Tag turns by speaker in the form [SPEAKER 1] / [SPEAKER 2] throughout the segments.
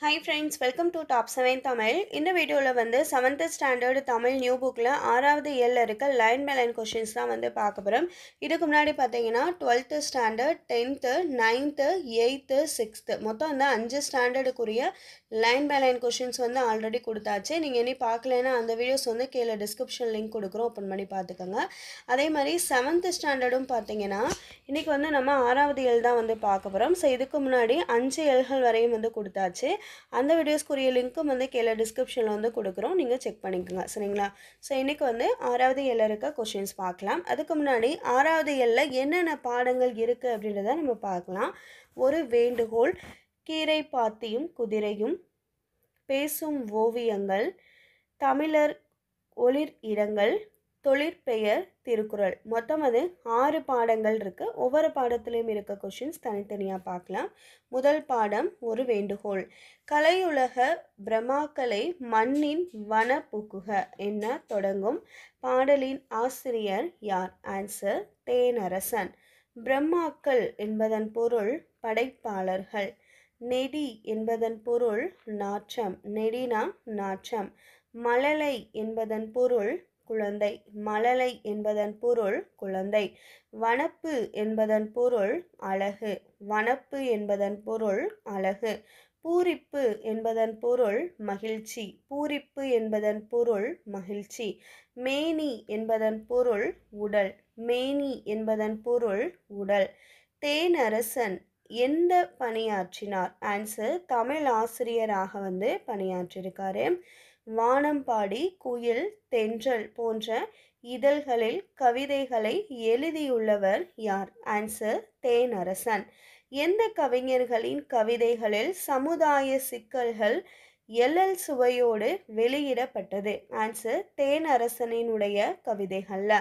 [SPEAKER 1] hi friends welcome to top seven Tamil இந்த வீடியோவில் வந்து செவன்த்து ஸ்டாண்டர்டு தமிழ் நியூ புக்கில் ஆறாவது இயலில் இருக்க லைன் பை லைன் கொஷின்ஸ் தான் வந்து பார்க்க போகிறோம் இதுக்கு முன்னாடி பார்த்தீங்கன்னா twelfth standard tenth ninth eighth sixth மொத்தம் வந்து அஞ்சு ஸ்டாண்டர்டுக்குரிய லைன் பை லைன் கொஷின்ஸ் வந்து ஆல்ரெடி கொடுத்தாச்சு நீங்கள் இனி பார்க்கலன்னா அந்த வீடியோஸ் வந்து கீழே டிஸ்கிரிப்ஷன் லிங்க் கொடுக்குறோம் ஓப்பன் பண்ணி பார்த்துக்கோங்க அதே மாதிரி செவன்த்து ஸ்டாண்டர்டும் பார்த்தீங்கன்னா இன்றைக்கி வந்து நம்ம ஆறாவது இயல் தான் வந்து பார்க்க போகிறோம் ஸோ இதுக்கு முன்னாடி அஞ்சு இயல்கள் வரையும் வந்து கொடுத்தாச்சு அந்த வீடியோஸ்க்குரிய லிங்க்கும் வந்து கீழே டிஸ்கிரிப்ஷனில் வந்து கொடுக்குறோம் நீங்கள் செக் பண்ணிக்கோங்க சரிங்களா ஸோ இன்றைக்கி வந்து ஆறாவது இயலில் இருக்க கொஷின்ஸ் பார்க்கலாம் அதுக்கு முன்னாடி ஆறாவது இயலில் என்னென்ன பாடங்கள் இருக்குது அப்படின்றத நம்ம பார்க்கலாம் ஒரு வேண்டுகோள் கீரை பாத்தியும் குதிரையும் பேசும் ஓவியங்கள் தமிழர் ஒளிர் இடங்கள் தொழிற்பெயர் திருக்குறள் மொத்தம் அது ஆறு பாடங்கள் இருக்குது ஒவ்வொரு பாடத்துலேயும் இருக்க கொஷின்ஸ் தனித்தனியாக பார்க்கலாம் முதல் பாடம் ஒரு வேண்டுகோள் கலையுலக பிரம்மாக்களை மண்ணின் வன புக்குக என்ன தொடங்கும் பாடலின் ஆசிரியர் யார் ஆன்சர் தேனரசன் பிரம்மாக்கள் என்பதன் பொருள் படைப்பாளர்கள் நெடி என்பதன் பொருள் நாற்றம் நெடினா நாற்றம் மழலை என்பதன் பொருள் குழந்தை மழலை என்பதன் பொருள் குழந்தை வனப்பு என்பதன் பொருள் அழகு வனப்பு என்பதன் பொருள் அழகு பூரிப்பு என்பதன் பொருள் மகிழ்ச்சி பூரிப்பு என்பதன் பொருள் மகிழ்ச்சி மேனி என்பதன் பொருள் உடல் மேனி என்பதன் பொருள் உடல் தேனரசன் எந்த பணியாற்றினார் ஆன்சர் தமிழ் ஆசிரியராக வந்து பணியாற்றியிருக்காரு வானம்பாடி குயில் தென்றல் போன்ற இதழ்களில் கவிதைகளை எழுதியுள்ளவர் யார் ஆன்சர் தேனரசன் எந்த கவிஞர்களின் கவிதைகளில் சமுதாய சிக்கல்கள் எல்லல் சுவையோடு வெளியிடப்பட்டது ஆன்சர் தேனரசனினுடைய கவிதைகள்ல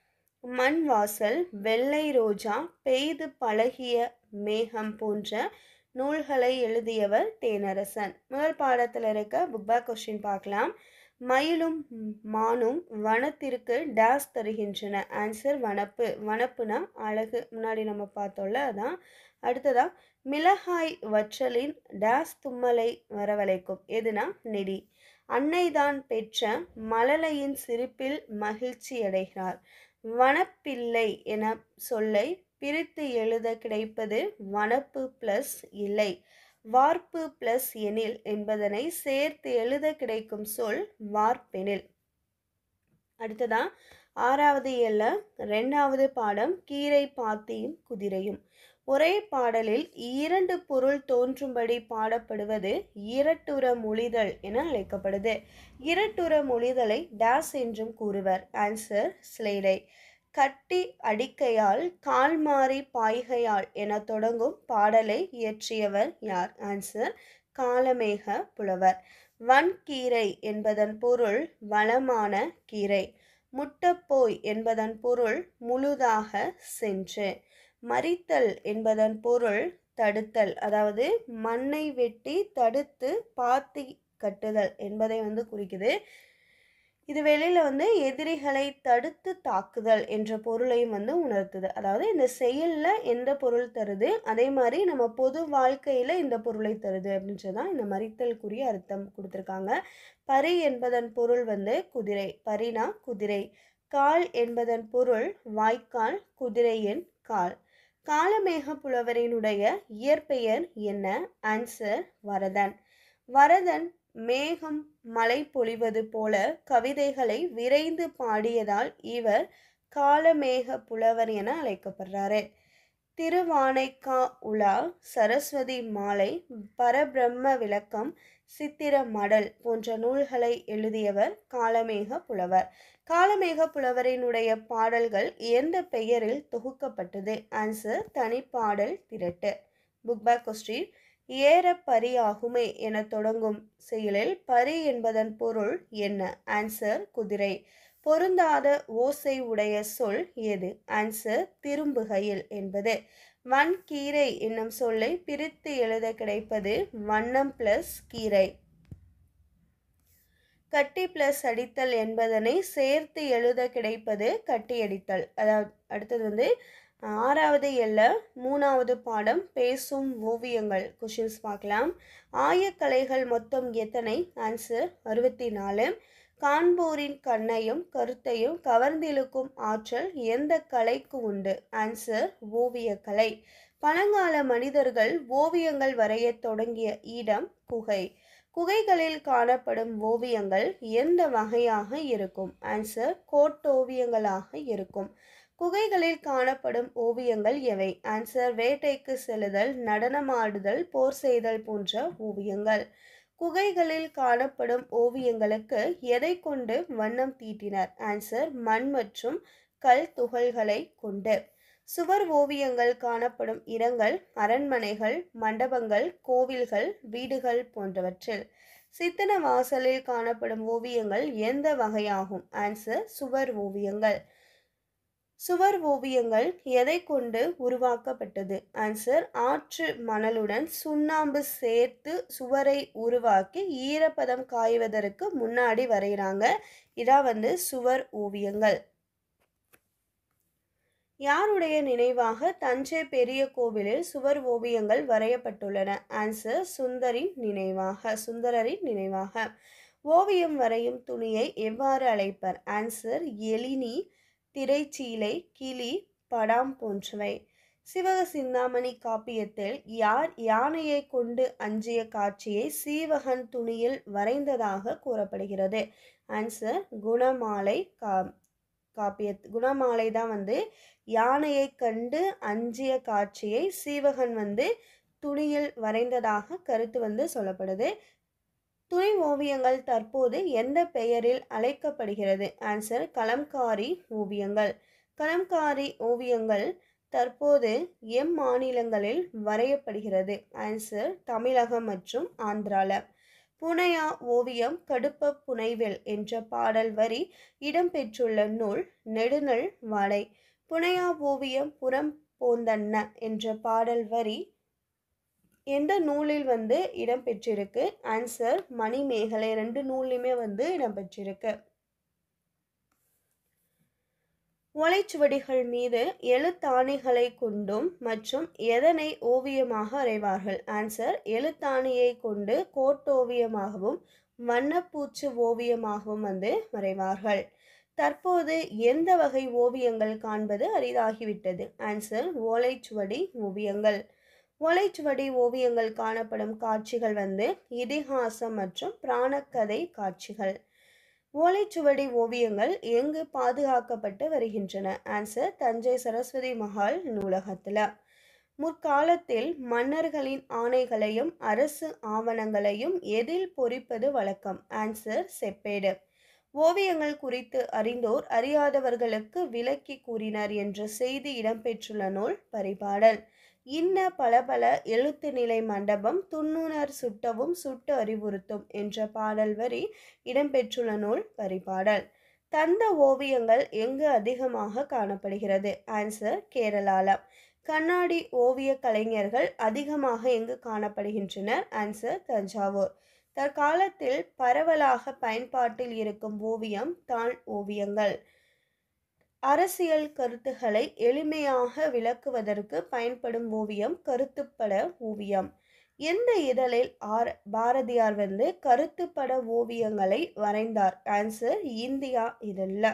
[SPEAKER 1] மண் வாசல் வெள்ளை ரோஜா பெய்து பழகிய மேகம் போன்ற நூல்களை எழுதியவர் தேனரசன் முதல் பாடத்தில் இருக்க புக் பேக் கொஸ்டின் பார்க்கலாம் மயிலும் மானும் வனத்திற்கு டேஸ் தருகின்றன ஆன்சர் வனப்பு வனப்புனா அழகு முன்னாடி நம்ம பார்த்தோம்ல அதான் அடுத்ததா மிளகாய் வற்றலின் டேஸ் தும்மலை வரவழைக்கும் எதுனா நெடி அன்னைதான் பெற்ற மழலையின் சிரிப்பில் மகிழ்ச்சி அடைகிறார் வனப்பிள்ளை என சொல்லை பிரித்து எழுத கிடைப்பது வனப்பு பிளஸ் இல்லை வார்ப்பு பிளஸ் எனில் என்பதனை சேர்த்து எழுத கிடைக்கும் சொல் வார்ப்பெனில் அடுத்ததா ஆறாவது எல்ல ரெண்டாவது பாடம் கீரை பாத்தியும் குதிரையும் ஒரே பாடலில் இரண்டு பொருள் தோன்றும்படி பாடப்படுவது இரட்டுற மொழிதல் என அழைக்கப்படுது இரட்டுற மொழிதலை டாஸ் என்றும் கூறுவர் ஆன்சர் ஸ்லேடை கட்டி அடிக்கையால் கால் மாறி பாய்கையால் என தொடங்கும் பாடலை இயற்றியவர் யார் ஆன்சர் காலமேக புலவர் வன்கீரை என்பதன் பொருள் வளமான கீரை முட்டப்போய் என்பதன் பொருள் முழுதாக சென்று மறித்தல் என்பதன் பொருள் தடுத்தல் அதாவது மண்ணை வெட்டி தடுத்து பாத்தி கட்டுதல் என்பதை வந்து குறிக்குது இது வெளியில் வந்து எதிரிகளை தடுத்து தாக்குதல் என்ற பொருளையும் வந்து உணர்த்துது அதாவது இந்த செயலில் எந்த பொருள் தருது அதே மாதிரி நம்ம பொது வாழ்க்கையில் இந்த பொருளை தருது அப்படின்றதான் இந்த மறித்தலுக்குரிய அர்த்தம் கொடுத்துருக்காங்க பரி என்பதன் பொருள் வந்து குதிரை பரினா குதிரை கால் என்பதன் பொருள் வாய்க்கால் குதிரையின் கால் காலமேக புலவரினுடைய இயற்பெயர் என்ன ஆன்சர் வரதன் வரதன் மேகம் மழை பொழிவது போல கவிதைகளை விரைந்து பாடியதால் இவர் காலமேக புலவர் என அழைக்கப்படுறாரு திருவானைக்கா உலா சரஸ்வதி மாலை பரபிரம்ம விளக்கம் சித்திர மடல் போன்ற நூல்களை எழுதியவர் காலமேக புலவர் காலமேக புலவரினுடைய பாடல்கள் எந்த பெயரில் தொகுக்கப்பட்டது ஆன்சர் தனிப்பாடல் திரட்டு புக் பேக் கொஸ்டின் ஏற பரியாகுமே என தொடங்கும் செயலில் பரி என்பதன் பொருள் என்ன ஆன்சர் குதிரை பொருந்தாத ஓசை உடைய சொல் எது ஆன்சர் திரும்புகையில் என்பது வன்கீரை என்னும் சொல்லை பிரித்து எழுத கிடைப்பது வண்ணம் பிளஸ் கீரை கட்டி பிளஸ் அடித்தல் என்பதனை சேர்த்து எழுத கிடைப்பது கட்டியடித்தல் அதாவது அடுத்தது வந்து ஆறாவது எல்ல மூணாவது பாடம் பேசும் ஓவியங்கள் கொஷின்ஸ் பார்க்கலாம் ஆயக்கலைகள் மொத்தம் எத்தனை ஆன்சர் அறுபத்தி நாலு காண்போரின் கண்ணையும் கருத்தையும் கவர்ந்திழுக்கும் ஆற்றல் எந்த கலைக்கு உண்டு ஆன்சர் ஓவியக்கலை பழங்கால மனிதர்கள் ஓவியங்கள் வரையத் தொடங்கிய இடம் குகை குகைகளில் காணப்படும் ஓவியங்கள் எந்த வகையாக இருக்கும் ஆன்சர் கோட்டோவியங்களாக இருக்கும் குகைகளில் காணப்படும் ஓவியங்கள் எவை ஆன்சர் வேட்டைக்கு செல்லுதல் நடனமாடுதல் போர் செய்தல் போன்ற ஓவியங்கள் குகைகளில் காணப்படும் ஓவியங்களுக்கு எதை கொண்டு வண்ணம் தீட்டினர் ஆன்சர் மண் மற்றும் கல் துகள்களை கொண்டு சுவர் ஓவியங்கள் காணப்படும் இடங்கள் அரண்மனைகள் மண்டபங்கள் கோவில்கள் வீடுகள் போன்றவற்றில் சித்தன வாசலில் காணப்படும் ஓவியங்கள் எந்த வகையாகும் ஆன்சர் சுவர் ஓவியங்கள் சுவர் ஓவியங்கள் எதை கொண்டு உருவாக்கப்பட்டது ஆன்சர் ஆற்று மணலுடன் சுண்ணாம்பு சேர்த்து சுவரை உருவாக்கி ஈரப்பதம் காய்வதற்கு முன்னாடி வரைகிறாங்க இதான் வந்து சுவர் ஓவியங்கள் யாருடைய நினைவாக தஞ்சை பெரிய கோவிலில் சுவர் ஓவியங்கள் வரையப்பட்டுள்ளன ஆன்சர் சுந்தரின் நினைவாக சுந்தரரின் நினைவாக ஓவியம் வரையும் துணியை எவ்வாறு அழைப்பர் ஆன்சர் எலினி திரைச்சீலை கிளி படாம் போன்றவை சிவக சிந்தாமணி காப்பியத்தில் யார் யானையை கொண்டு அஞ்சிய காட்சியை சீவகன் துணியில் வரைந்ததாக கூறப்படுகிறது ஆன்சர் குணமாலை கா காப்பிய குணமாலை தான் வந்து யானையை கண்டு அஞ்சிய காட்சியை சீவகன் வந்து துணியில் வரைந்ததாக கருத்து வந்து சொல்லப்படுது துணி ஓவியங்கள் தற்போது எந்த பெயரில் அழைக்கப்படுகிறது ஆன்சர் கலம்காரி ஓவியங்கள் கலம்காரி ஓவியங்கள் தற்போது எம் மாநிலங்களில் வரையப்படுகிறது ஆன்சர் தமிழகம் மற்றும் ஆந்திரால புனையா ஓவியம் கடுப்ப புனைவில் என்ற பாடல் வரி இடம்பெற்றுள்ள நூல் நெடுநல் வாடை புனையா ஓவியம் புறம் போந்தன்ன என்ற பாடல் வரி எந்த நூலில் வந்து இடம்பெற்றிருக்கு ஆன்சர் மணிமேகலை ரெண்டு நூல்லையுமே வந்து இடம்பெற்றிருக்கு ஓலைச்சுவடிகள் மீது எழுத்தாணிகளை கொண்டும் மற்றும் எதனை ஓவியமாக வரைவார்கள் ஆன்சர் எழுத்தாணியை கொண்டு கோட்டோவியமாகவும் வண்ணப்பூச்சு ஓவியமாகவும் வந்து வரைவார்கள் தற்போது எந்த வகை ஓவியங்கள் காண்பது அரிதாகிவிட்டது ஆன்சர் ஓலைச்சுவடி ஓவியங்கள் ஓலைச்சுவடி ஓவியங்கள் காணப்படும் காட்சிகள் வந்து இதிகாசம் மற்றும் பிராணக்கதை காட்சிகள் ஓலைச்சுவடி ஓவியங்கள் எங்கு பாதுகாக்கப்பட்டு வருகின்றன ஆன்சர் தஞ்சை சரஸ்வதி மஹால் நூலகத்தில் முற்காலத்தில் மன்னர்களின் ஆணைகளையும் அரசு ஆவணங்களையும் எதில் பொறிப்பது வழக்கம் ஆன்சர் செப்பேடு ஓவியங்கள் குறித்து அறிந்தோர் அறியாதவர்களுக்கு விளக்கி கூறினர் என்ற செய்தி இடம்பெற்றுள்ள நூல் பரிபாடல் இன்ன பல பல எழுத்து நிலை மண்டபம் துண்ணுணர் சுட்டவும் சுட்டு அறிவுறுத்தும் என்ற பாடல் வரி இடம்பெற்றுள்ள நூல் பரிபாடல் தந்த ஓவியங்கள் எங்கு அதிகமாக காணப்படுகிறது ஆன்சர் கேரளால கண்ணாடி ஓவிய கலைஞர்கள் அதிகமாக எங்கு காணப்படுகின்றனர் ஆன்சர் தஞ்சாவூர் தற்காலத்தில் பரவலாக பயன்பாட்டில் இருக்கும் ஓவியம் தான் ஓவியங்கள் அரசியல் கருத்துக்களை எளிமையாக விளக்குவதற்கு பயன்படும் ஓவியம் கருத்துப்பட ஓவியம் எந்த இதழில் ஆர் பாரதியார் வந்து கருத்துப்பட ஓவியங்களை வரைந்தார் ஆன்சர் இந்தியா இதழில்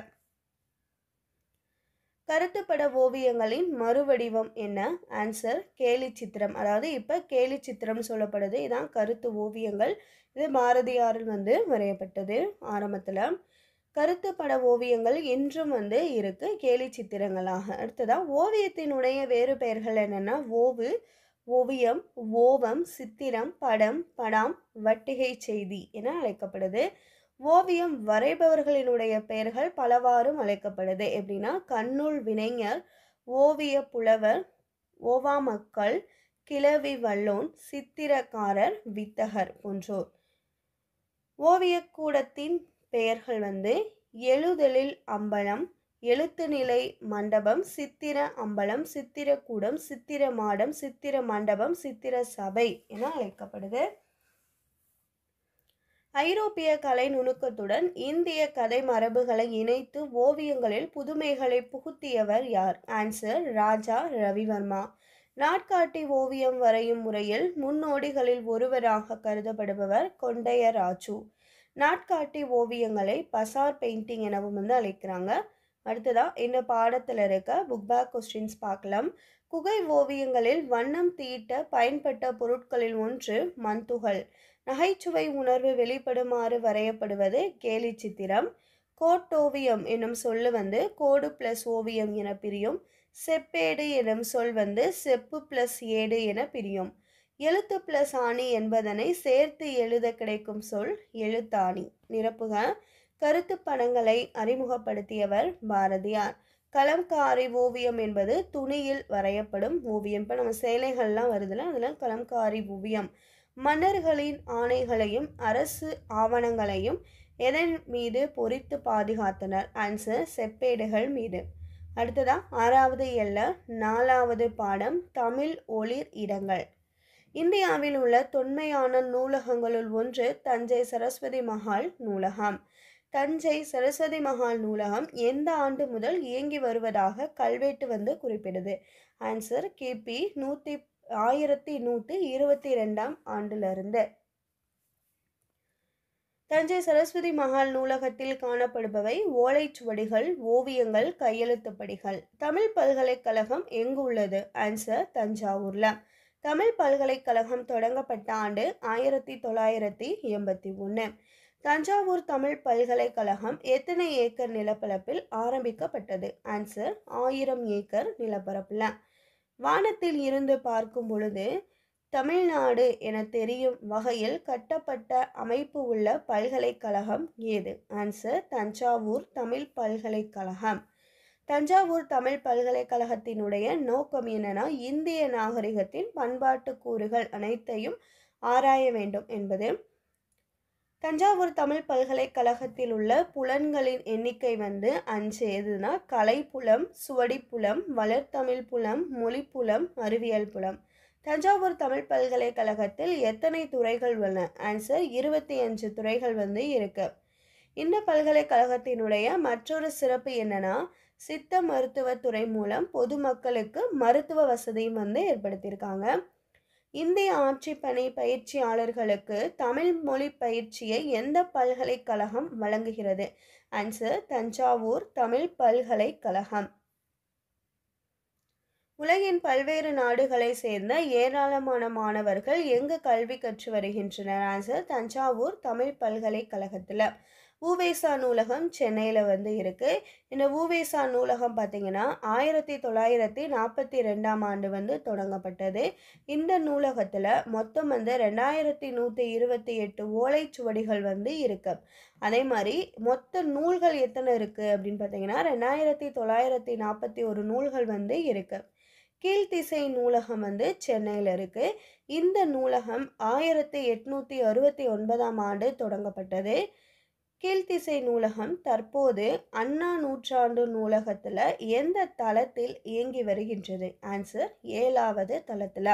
[SPEAKER 1] கருத்துப்பட ஓவியங்களின் மறுவடிவம் என்ன ஆன்சர் கேலி சித்திரம் அதாவது இப்போ கேலி சித்திரம் சொல்லப்படுது இதான் கருத்து ஓவியங்கள் இது பாரதியாரில் வந்து வரையப்பட்டது ஆரம்பத்தில் கருத்து பட ஓவியங்கள் இன்றும் வந்து இருக்கு கேலி சித்திரங்களாக அடுத்ததான் ஓவியத்தினுடைய வேறு பெயர்கள் என்னென்னா ஓவு ஓவியம் ஓவம் சித்திரம் படம் படாம் வட்டிகை செய்தி என அழைக்கப்படுது ஓவியம் வரைபவர்களினுடைய பெயர்கள் பலவாறும் அழைக்கப்படுது எப்படின்னா கண்ணுள் வினைஞர் ஓவிய புலவர் ஓவா மக்கள் கிளவி வல்லோன் சித்திரக்காரர் வித்தகர் போன்றோர் ஓவியக்கூடத்தின் பெயர்கள் வந்து எழுதலில் அம்பலம் எழுத்துநிலை மண்டபம் சித்திர அம்பலம் சித்திரக்கூடம் சித்திர மாடம் சித்திர மண்டபம் சித்திர சபை என அழைக்கப்படுது ஐரோப்பிய கலை நுணுக்கத்துடன் இந்திய கதை மரபுகளை இணைத்து ஓவியங்களில் புதுமைகளை புகுத்தியவர் யார் ஆன்சர் ராஜா ரவிவர்மா நாட்காட்டி ஓவியம் வரையும் முறையில் முன்னோடிகளில் ஒருவராக கருதப்படுபவர் கொண்டையராஜு நாட்காட்டி ஓவியங்களை பசார் பெயிண்டிங் எனவும் வந்து அழைக்கிறாங்க அடுத்ததா இந்த பாடத்தில் இருக்க புக் பேக் கொஸ்டின்ஸ் பார்க்கலாம் குகை ஓவியங்களில் வண்ணம் தீட்ட பயன்பட்ட பொருட்களில் ஒன்று மண்துகள் நகைச்சுவை உணர்வு வெளிப்படுமாறு வரையப்படுவது கேலி சித்திரம் கோட்டோவியம் என்னும் சொல்லு வந்து கோடு பிளஸ் ஓவியம் என பிரியும் செப்பேடு எனும் சொல் வந்து செப்பு பிளஸ் ஏடு என பிரியும் எழுத்து பிளஸ் ஆணி என்பதனை சேர்த்து எழுத கிடைக்கும் சொல் எழுத்தாணி நிரப்புக கருத்து படங்களை அறிமுகப்படுத்தியவர் பாரதியார் கலம்காரி ஓவியம் என்பது துணியில் வரையப்படும் ஓவியம் இப்போ நம்ம சேலைகள்லாம் வருதுல அதில் கலம்காரி ஓவியம் மன்னர்களின் ஆணைகளையும் அரசு ஆவணங்களையும் எதன் மீது பொறித்து பாதுகாத்தனர் ஆன்சர் செப்பேடுகள் மீது அடுத்ததா ஆறாவது எல்ல நாலாவது பாடம் தமிழ் ஒளிர் இடங்கள் இந்தியாவில் உள்ள தொன்மையான நூலகங்களுள் ஒன்று தஞ்சை சரஸ்வதி மஹால் நூலகம் தஞ்சை சரஸ்வதி மஹால் நூலகம் எந்த ஆண்டு முதல் இயங்கி வருவதாக கல்வெட்டு வந்து குறிப்பிடுது ஆன்சர் கிபி நூற்றி ஆயிரத்தி நூற்றி இருபத்தி ரெண்டாம் ஆண்டிலிருந்து தஞ்சை சரஸ்வதி மஹால் நூலகத்தில் காணப்படுபவை ஓலைச்சுவடிகள் ஓவியங்கள் கையெழுத்துப்படிகள் தமிழ் பல்கலைக்கழகம் எங்கு உள்ளது ஆன்சர் தஞ்சாவூர்ல தமிழ் பல்கலைக்கழகம் தொடங்கப்பட்ட ஆண்டு ஆயிரத்தி தொள்ளாயிரத்தி எண்பத்தி ஒன்று தஞ்சாவூர் தமிழ் பல்கலைக்கழகம் எத்தனை ஏக்கர் நிலப்பரப்பில் ஆரம்பிக்கப்பட்டது ஆன்சர் ஆயிரம் ஏக்கர் நிலப்பரப்பில் வானத்தில் இருந்து பார்க்கும் பொழுது தமிழ்நாடு என தெரியும் வகையில் கட்டப்பட்ட அமைப்பு உள்ள பல்கலைக்கழகம் ஏது ஆன்சர் தஞ்சாவூர் தமிழ் பல்கலைக்கழகம் தஞ்சாவூர் தமிழ் பல்கலைக்கழகத்தினுடைய நோக்கம் என்னன்னா இந்திய நாகரிகத்தின் பண்பாட்டு கூறுகள் அனைத்தையும் ஆராய வேண்டும் என்பது தஞ்சாவூர் தமிழ் பல்கலைக்கழகத்தில் உள்ள புலன்களின் எண்ணிக்கை வந்து அஞ்சு எதுனா கலைப்புலம் சுவடிப்புலம் வளர்த்தமிழ் புலம் மொழிப்புலம் அறிவியல் புலம் தஞ்சாவூர் தமிழ் பல்கலைக்கழகத்தில் எத்தனை துறைகள் உள்ளன ஆன்சர் இருபத்தி அஞ்சு துறைகள் வந்து இருக்கு இந்த பல்கலைக்கழகத்தினுடைய மற்றொரு சிறப்பு என்னன்னா சித்த மருத்துவத்துறை மூலம் பொதுமக்களுக்கு மருத்துவ வசதியும் வந்து ஏற்படுத்தியிருக்காங்க இந்திய ஆட்சி பணி பயிற்சியாளர்களுக்கு தமிழ் மொழி பயிற்சியை எந்த பல்கலைக்கழகம் வழங்குகிறது ஆன்சர் தஞ்சாவூர் தமிழ் பல்கலைக்கழகம் உலகின் பல்வேறு நாடுகளை சேர்ந்த ஏராளமான மாணவர்கள் எங்கு கல்வி கற்று வருகின்றனர் ஆன்சர் தஞ்சாவூர் தமிழ் பல்கலைக்கழகத்தில் ஊவேசா நூலகம் சென்னையில் வந்து இருக்குது இந்த ஊவேசா நூலகம் பார்த்திங்கன்னா ஆயிரத்தி தொள்ளாயிரத்தி நாற்பத்தி ரெண்டாம் ஆண்டு வந்து தொடங்கப்பட்டது இந்த நூலகத்தில் மொத்தம் வந்து ரெண்டாயிரத்தி நூற்றி இருபத்தி எட்டு ஓலைச்சுவடிகள் வந்து இருக்கு அதே மாதிரி மொத்த நூல்கள் எத்தனை இருக்குது அப்படின்னு பார்த்தீங்கன்னா ரெண்டாயிரத்தி தொள்ளாயிரத்தி நாற்பத்தி ஒரு நூல்கள் வந்து இருக்குது கீழ்த்திசை நூலகம் வந்து சென்னையில் இருக்குது இந்த நூலகம் ஆயிரத்தி எட்நூற்றி அறுபத்தி ஒன்பதாம் ஆண்டு தொடங்கப்பட்டது கீழ்த்திசை நூலகம் தற்போது அண்ணா நூற்றாண்டு நூலகத்தில் எந்த தளத்தில் இயங்கி வருகின்றது ஆன்சர் ஏழாவது தளத்தில்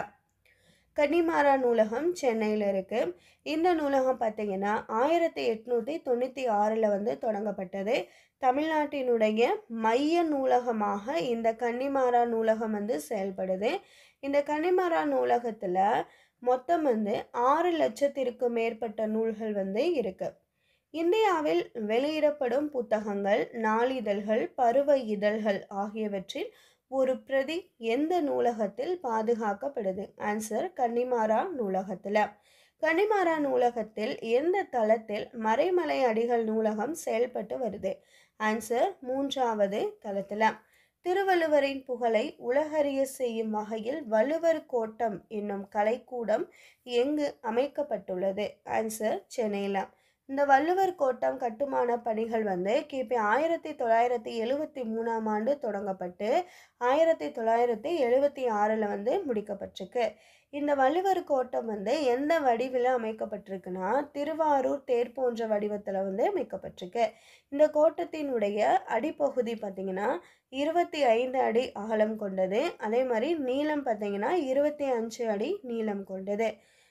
[SPEAKER 1] கன்னிமாரா நூலகம் சென்னையில் இருக்குது இந்த நூலகம் பார்த்தீங்கன்னா ஆயிரத்தி எட்நூற்றி தொண்ணூற்றி ஆறில் வந்து தொடங்கப்பட்டது தமிழ்நாட்டினுடைய மைய நூலகமாக இந்த கன்னிமாரா நூலகம் வந்து செயல்படுது இந்த கன்னிமாரா நூலகத்தில் மொத்தம் வந்து ஆறு லட்சத்திற்கும் மேற்பட்ட நூல்கள் வந்து இருக்குது இந்தியாவில் வெளியிடப்படும் புத்தகங்கள் நாளிதழ்கள் பருவ இதழ்கள் ஆகியவற்றில் ஒரு பிரதி எந்த நூலகத்தில் பாதுகாக்கப்படுது ஆன்சர் கன்னிமாரா நூலகத்தில் கன்னிமாரா நூலகத்தில் எந்த தளத்தில் மறைமலை அடிகள் நூலகம் செயல்பட்டு வருது ஆன்சர் மூன்றாவது தளத்தில் திருவள்ளுவரின் புகழை உலகறிய செய்யும் வகையில் வள்ளுவர் கோட்டம் என்னும் கலைக்கூடம் எங்கு அமைக்கப்பட்டுள்ளது ஆன்சர் சென்னையில் இந்த வள்ளுவர் கோட்டம் கட்டுமான பணிகள் வந்து கிபி ஆயிரத்தி தொள்ளாயிரத்தி எழுவத்தி மூணாம் ஆண்டு தொடங்கப்பட்டு ஆயிரத்தி தொள்ளாயிரத்தி எழுவத்தி ஆறில் வந்து முடிக்கப்பட்டிருக்கு இந்த வள்ளுவர் கோட்டம் வந்து எந்த வடிவில் அமைக்கப்பட்டிருக்குன்னா திருவாரூர் தேர் போன்ற வடிவத்தில் வந்து அமைக்கப்பட்டிருக்கு இந்த கோட்டத்தினுடைய அடிப்பகுதி பார்த்திங்கன்னா இருபத்தி ஐந்து அடி அகலம் கொண்டது அதே மாதிரி நீளம் பார்த்திங்கன்னா இருபத்தி அஞ்சு அடி நீளம் கொண்டது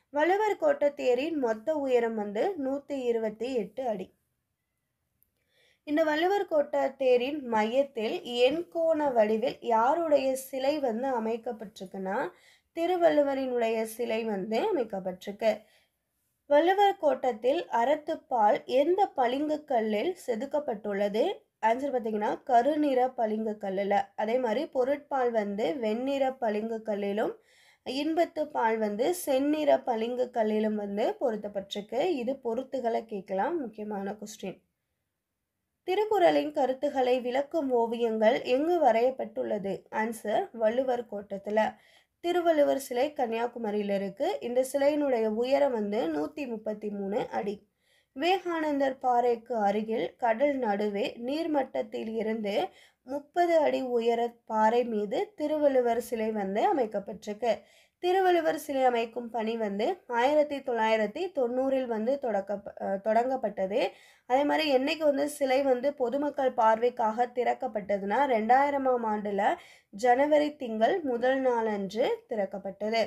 [SPEAKER 1] வள்ளுவர் கோட்ட தேரின் மொத்த உயரம் வந்து நூற்றி இருபத்தி எட்டு அடி இந்த வள்ளுவர் கோட்ட தேரின் மையத்தில் எண்கோண வடிவில் யாருடைய சிலை வந்து அமைக்கப்பட்டிருக்குன்னா திருவள்ளுவரினுடைய சிலை வந்து அமைக்கப்பட்டிருக்கு வள்ளுவர் கோட்டத்தில் அறத்துப்பால் எந்த பளிங்கு கல்லில் செதுக்கப்பட்டுள்ளது ஆன்சர் பார்த்தீங்கன்னா கருநிற பளிங்கு கல்லில் அதே மாதிரி பொருட்பால் வந்து வெண்ணிற பளிங்கு கல்லிலும் இன்பத்து பால் வந்து செந்நிற பளிங்கு கல்லிலும் வந்து பொருத்தப்பட்டிருக்கு இது பொருத்துகளை கேட்கலாம் முக்கியமான கொஸ்டின் திருக்குறளின் கருத்துக்களை விளக்கும் ஓவியங்கள் எங்கு வரையப்பட்டுள்ளது ஆன்சர் வள்ளுவர் கோட்டத்தில் திருவள்ளுவர் சிலை கன்னியாகுமரியில் இருக்கு இந்த சிலையினுடைய உயரம் வந்து நூற்றி முப்பத்தி மூணு அடி விவேகானந்தர் பாறைக்கு அருகில் கடல் நடுவே நீர்மட்டத்தில் இருந்து முப்பது அடி உயர பாறை மீது திருவள்ளுவர் சிலை வந்து அமைக்கப்பட்டிருக்கு திருவள்ளுவர் சிலை அமைக்கும் பணி வந்து ஆயிரத்தி தொள்ளாயிரத்தி தொண்ணூறில் வந்து தொடக்க தொடங்கப்பட்டது அதே மாதிரி என்னைக்கு வந்து சிலை வந்து பொதுமக்கள் பார்வைக்காக திறக்கப்பட்டதுன்னா ரெண்டாயிரமாம் ஆண்டில் ஜனவரி திங்கள் முதல் நாளன்று திறக்கப்பட்டது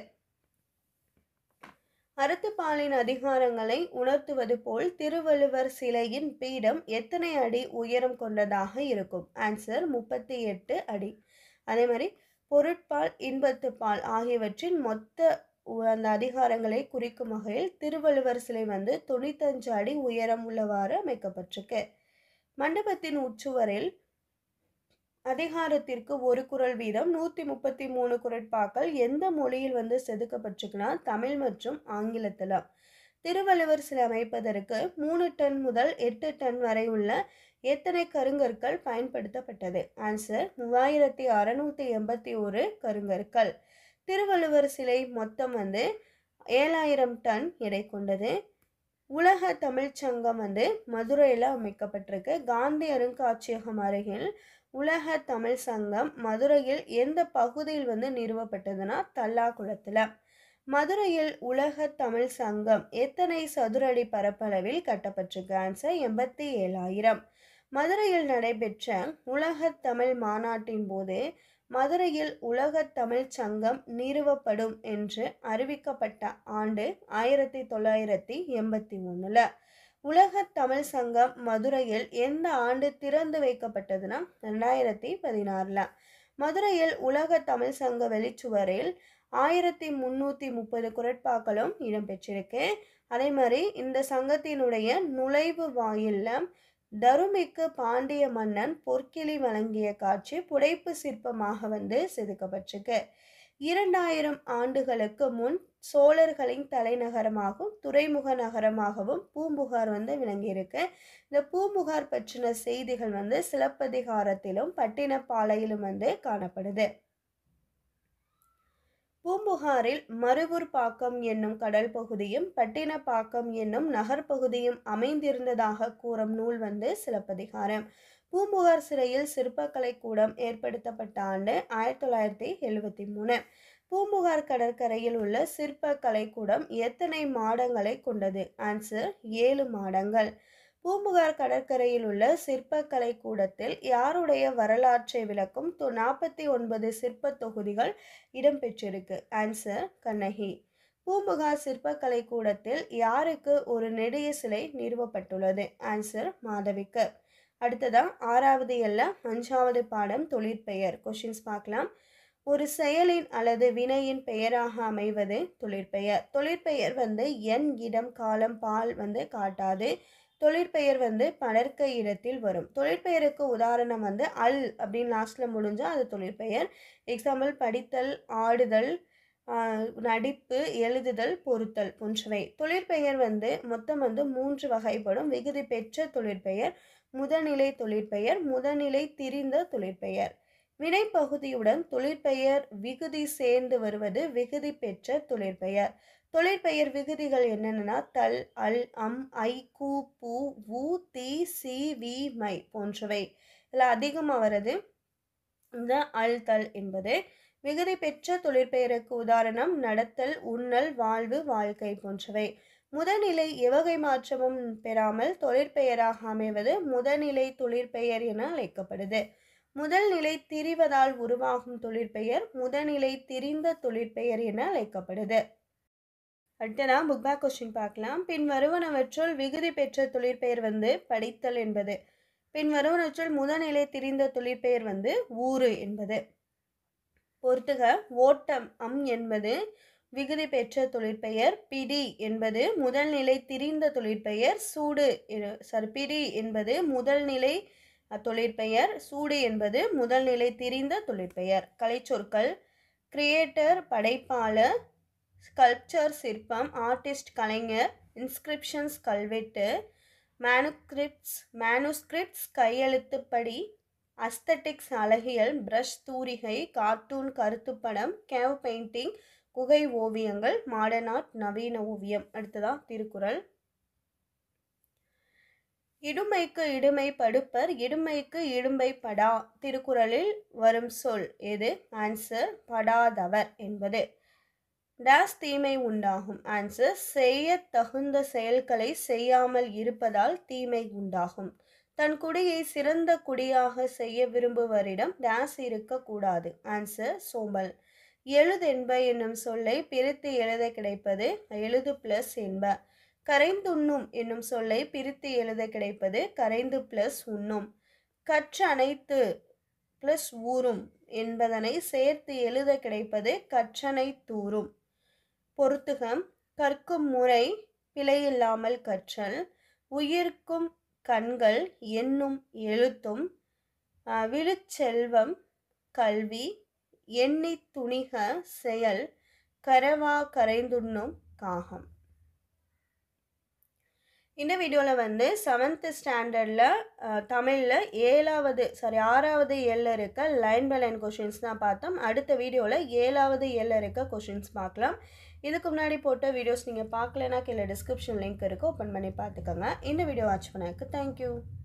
[SPEAKER 1] அறத்துப்பாலின் அதிகாரங்களை உணர்த்துவது போல் திருவள்ளுவர் சிலையின் பீடம் எத்தனை அடி உயரம் கொண்டதாக இருக்கும் ஆன்சர் முப்பத்தி எட்டு அடி அதே மாதிரி பொருட்பால் இன்பத்துப்பால் ஆகியவற்றின் மொத்த அந்த அதிகாரங்களை குறிக்கும் வகையில் திருவள்ளுவர் சிலை வந்து தொண்ணூத்தஞ்சு அடி உயரம் உள்ளவாறு அமைக்கப்பட்டிருக்கு மண்டபத்தின் உச்சுவரில் அதிகாரத்திற்கு ஒரு குரல் வீதம் நூற்றி முப்பத்தி மூணு குரட்பாக்கள் எந்த மொழியில் வந்து செதுக்கப்பட்டிருக்குன்னா தமிழ் மற்றும் ஆங்கிலத்தில் திருவள்ளுவர் சிலை அமைப்பதற்கு மூணு டன் முதல் எட்டு டன் வரை உள்ள எத்தனை கருங்கற்கள் பயன்படுத்தப்பட்டது ஆன்சர் மூவாயிரத்தி அறநூற்றி எண்பத்தி ஒரு கருங்கற்கள் திருவள்ளுவர் சிலை மொத்தம் வந்து ஏழாயிரம் டன் எடை கொண்டது உலக தமிழ்ச் சங்கம் வந்து மதுரையில் அமைக்கப்பட்டிருக்கு காந்தி அருங்காட்சியகம் அருகில் உலக தமிழ் சங்கம் மதுரையில் எந்த பகுதியில் வந்து நிறுவப்பட்டதுன்னா தல்லாகுளத்தில் மதுரையில் உலக தமிழ் சங்கம் எத்தனை சதுரடி பரப்பளவில் கட்டப்பட்டிருக்கு ஆன்சர் எண்பத்தி ஏழாயிரம் மதுரையில் நடைபெற்ற உலக தமிழ் மாநாட்டின் போது மதுரையில் உலக தமிழ் சங்கம் நிறுவப்படும் என்று அறிவிக்கப்பட்ட ஆண்டு ஆயிரத்தி தொள்ளாயிரத்தி எண்பத்தி ஒன்றில் உலக தமிழ் சங்கம் மதுரையில் எந்த ஆண்டு திறந்து வைக்கப்பட்டதுன்னா ரெண்டாயிரத்தி பதினாறில் மதுரையில் உலக தமிழ் சங்க வெளிச்சுவரில் ஆயிரத்தி முந்நூற்றி முப்பது குரட்பாக்களும் இடம்பெற்றிருக்கு அதே மாதிரி இந்த சங்கத்தினுடைய நுழைவு வாயிலில் தருமிக்கு பாண்டிய மன்னன் பொற்கிளி வழங்கிய காட்சி புடைப்பு சிற்பமாக வந்து செதுக்கப்பட்டிருக்கு இரண்டாயிரம் ஆண்டுகளுக்கு முன் சோழர்களின் தலைநகரமாகவும் துறைமுக நகரமாகவும் பூம்புகார் வந்து விளங்கியிருக்கு இந்த பூம்புகார் பற்றின செய்திகள் வந்து சிலப்பதிகாரத்திலும் பட்டினப்பாலையிலும் வந்து காணப்படுது பூம்புகாரில் மருவூர்பாக்கம் என்னும் கடல் பகுதியும் பட்டினப்பாக்கம் என்னும் நகர்ப்பகுதியும் அமைந்திருந்ததாக கூறும் நூல் வந்து சிலப்பதிகாரம் பூம்புகார் சிறையில் சிற்பக்கலை கூடம் ஏற்படுத்தப்பட்ட ஆண்டு ஆயிரத்தி தொள்ளாயிரத்தி எழுவத்தி மூணு பூம்புகார் கடற்கரையில் உள்ள சிற்ப கலைக்கூடம் எத்தனை மாடங்களை கொண்டது ஆன்சர் ஏழு மாடங்கள் பூம்புகார் கடற்கரையில் உள்ள சிற்பக்கலை கூடத்தில் யாருடைய வரலாற்றை விளக்கும் நாற்பத்தி ஒன்பது சிற்ப தொகுதிகள் இடம்பெற்றிருக்கு ஆன்சர் கண்ணகி பூம்புகார் சிற்பக்கலை கூடத்தில் யாருக்கு ஒரு நெடிய சிலை நிறுவப்பட்டுள்ளது ஆன்சர் மாதவிக்கு அடுத்ததா ஆறாவது எல்ல அஞ்சாவது பாடம் தொழிற்பெயர் கொஷின்ஸ் பார்க்கலாம் ஒரு செயலின் அல்லது வினையின் பெயராக அமைவது தொழிற்பெயர் தொழிற்பெயர் வந்து எண் இடம் காலம் பால் வந்து காட்டாது தொழிற்பெயர் வந்து படர்க்க இடத்தில் வரும் தொழிற்பெயருக்கு உதாரணம் வந்து அல் அப்படின்னு லாஸ்ட்டில் முடிஞ்சால் அது தொழிற்பெயர் எக்ஸாம்பிள் படித்தல் ஆடுதல் நடிப்பு எழுதுதல் பொருத்தல் போன்றவை தொழிற்பெயர் வந்து மொத்தம் வந்து மூன்று வகைப்படும் விகுதி பெற்ற தொழிற்பெயர் முதநிலை தொழிற்பெயர் முதநிலை திரிந்த தொழிற்பெயர் வினைப்பகுதியுடன் தொழிற்பெயர் விகுதி சேர்ந்து வருவது விகுதி பெற்ற தொழிற்பெயர் தொழிற்பெயர் விகுதிகள் என்னென்னா தல் அல் அம் ஐ கூ பூ ஊ தி சி வி மை போன்றவை இதில் அதிகமாக வருது இந்த அல் தல் என்பது விகுதி பெற்ற தொழிற்பெயருக்கு உதாரணம் நடத்தல் உண்ணல் வாழ்வு வாழ்க்கை போன்றவை முதநிலை எவகை மாற்றமும் பெறாமல் தொழிற்பெயராக அமைவது முதநிலை தொழிற்பெயர் என அழைக்கப்படுது முதல் நிலை திரிவதால் உருவாகும் தொழிற்பெயர் முதநிலை திரிந்த தொழிற்பெயர் என அழைக்கப்படுது அடுத்ததான் புக் பேக் கொஸ்டின் பார்க்கலாம் பின் வருவனவற்றுள் விகுதி பெற்ற தொழிற்பெயர் வந்து படித்தல் என்பது பின் வருவனவற்றுள் முதல்நிலை திரிந்த தொழிற்பெயர் வந்து ஊறு என்பது பொறுத்துக ஓட்டம் அம் என்பது விகுதி பெற்ற தொழிற்பெயர் பிடி என்பது முதல்நிலை திரிந்த தொழிற்பெயர் சூடு சாரி பிடி என்பது முதல்நிலை தொழிற்பெயர் சூடு என்பது முதல்நிலை திரிந்த தொழிற்பெயர் கலைச்சொற்கள் கிரியேட்டர் படைப்பாளர் ஸ்கல்ப்சர் சிற்பம் ஆர்டிஸ்ட் கலைஞர் இன்ஸ்கிரிப்ஷன்ஸ் கல்வெட்டு மேனுஸ்கிரிப்ட்ஸ் மேனுஸ்கிரிப்ட்ஸ் கையெழுத்துப்படி அஸ்தட்டிக்ஸ் அழகியல் பிரஷ் தூரிகை கார்ட்டூன் கருத்துப்படம் கேவ் பெயிண்டிங் குகை ஓவியங்கள் மாடர்ன் ஆர்ட் நவீன ஓவியம் அடுத்ததான் திருக்குறள் இடுமைக்கு இடுமை படுப்பர் இடுமைக்கு இடும்பை படா திருக்குறளில் வரும் சொல் எது ஆன்சர் படாதவர் என்பது டேஸ் தீமை உண்டாகும் ஆன்சர் செய்ய தகுந்த செயல்களை செய்யாமல் இருப்பதால் தீமை உண்டாகும் தன் குடியை சிறந்த குடியாக செய்ய விரும்புவரிடம் டேஸ் இருக்கக்கூடாது ஆன்சர் சோம்பல் எழுதென்ப என்னும் சொல்லை பிரித்து எழுத கிடைப்பது எழுது பிளஸ் என்ப கரைந்துண்ணும் என்னும் சொல்லை பிரித்து எழுத கிடைப்பது கரைந்து பிளஸ் உண்ணும் கற்ற அனைத்து பிளஸ் ஊறும் என்பதனை சேர்த்து எழுத கிடைப்பது கற்றனை தூரும் பொருத்துகம் கற்கும் முறை பிழையில்லாமல் கற்றல் உயிர்க்கும் கண்கள் என்னும் எழுத்தும் விழுச்செல்வம் கல்வி எண்ணி துணிக செயல் கரவா கரைந்துண்ணும் காகம் இந்த வீடியோவில் வந்து செவன்த்து ஸ்டாண்டர்டில் தமிழில் ஏழாவது சாரி ஆறாவது எல்ல இருக்க லைன் பை லைன் கொஷின்ஸ் தான் பார்த்தோம் அடுத்த வீடியோவில் ஏழாவது எல்ல இருக்க கொஷின்ஸ் பார்க்கலாம் இதுக்கு முன்னாடி போட்ட வீடியோஸ் நீங்கள் பார்க்கலனா கீழே டிஸ்கிரிப்ஷன் லிங்க் இருக்குது ஓப்பன் பண்ணி பார்த்துக்கோங்க இந்த வீடியோ வாட்ச் பண்ணதுக்கு தேங்க்யூ